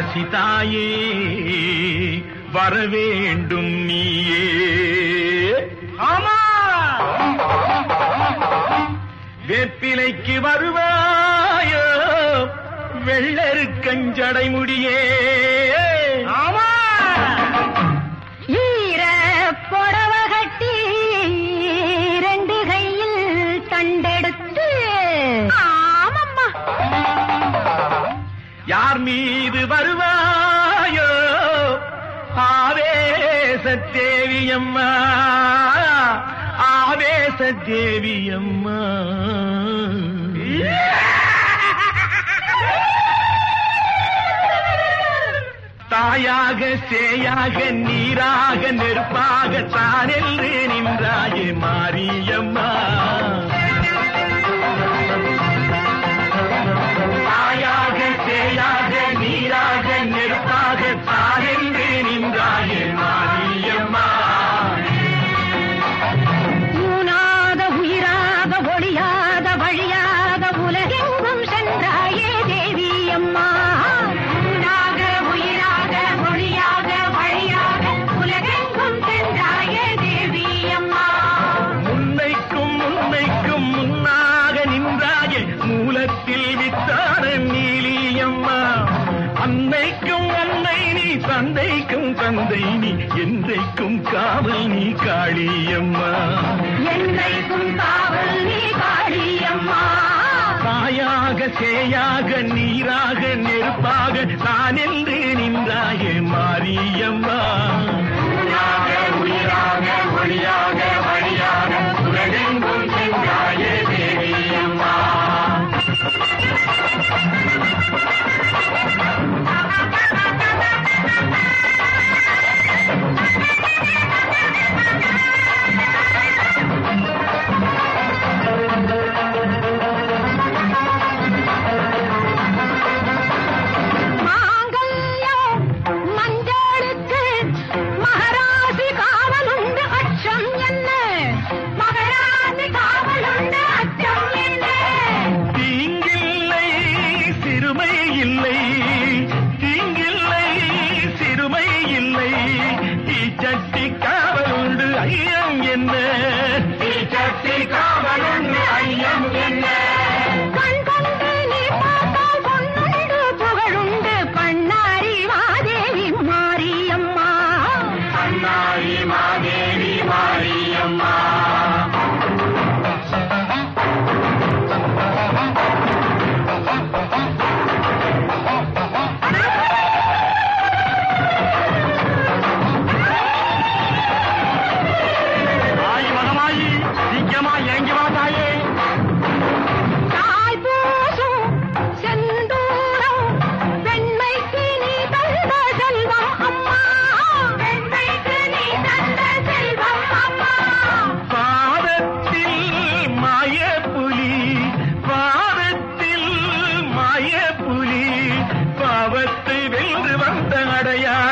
அரசி தாயே வரவேண்டும் நீயே ஆமா வேப்பிலைக்கு வருவாயோ வெள்ளருக்கஞ்சடை முடியே ஆமா ஈர புடவ கட்டி ரெண்டு கையில் தண்டெடுத்து ஆமம்மா யார் மீது வருவாயோ ஆவேச தேவியம்மா ஆவேச தேவியம்மா தாயாக சேயாக நீராக நெருப்பாக தானென்று நின்றாயே மாரியம்மா தாயாக சேயாக நீராக நெருப்பாக தானென்று நின்றாயே மாரியம்மா ஊனாத உயிராக ஒளியாத வழியாக உலகெங்கும் சென்றாயே தேவி அம்மா ஊனாக உயிராக ஒளியாக வழியாக உலகெங்கும் சென்றாயே தேவி அம்மா முன்னைக்கும் முன்னைக்கும் முன்னாக நின்றாயே மூலத்தில் வித்தான நீலியம்மா அன்னைக்கும் அன்னை நீ தந்தைக்கும் தந்தை நீ என்றைக்கும் காவல் நீ காளியம்மா என்னைக்கும் காவல் நீ காளியம்மா தாயாக சேயாக நீராக நெருப்பாக நான் என்று நின்றாயே மாரியம்மா உயிராக, உயிராக ஒளியாக வழியாக உலகெங்கும் சென்றாயே தேவியம்மா மாங்கல்யம் மஞ்சளுக்கு மகராசி காவலுண்டு அச்சம் என்ன மகராசி காவலுண்டு அச்சம் என்ன தீங்கில்லை சிறுமை இல்லை தீங்கில்லை சிறுமை இல்லை தீச்சட்டி காவலுண்டு ஐயம் என்ன தீச்சட்டி காவலுண்டு ஐயம் என்ன கண் கொண்டு நீ பார்த்தால் பொன்னுண்டு புகழுண்டு பண்ணாரி வாதேவி மாரியம்மா அண்ணாரி மாதேவி மாரியம்மா தாய் மகமாயி சீக்கிரமா இறங்கி வா தாயே தாய் பூசும் செந்தூரம் பெண்மைக்கு நீ தந்த செல்வம் அம்மா பெண்மைக்கு நீ தந்த செல்வம் அம்மா பாதத்தில் மாய புலி பாதத்தில் மாய புலி பாவத்தை வென்று வந்த அடையா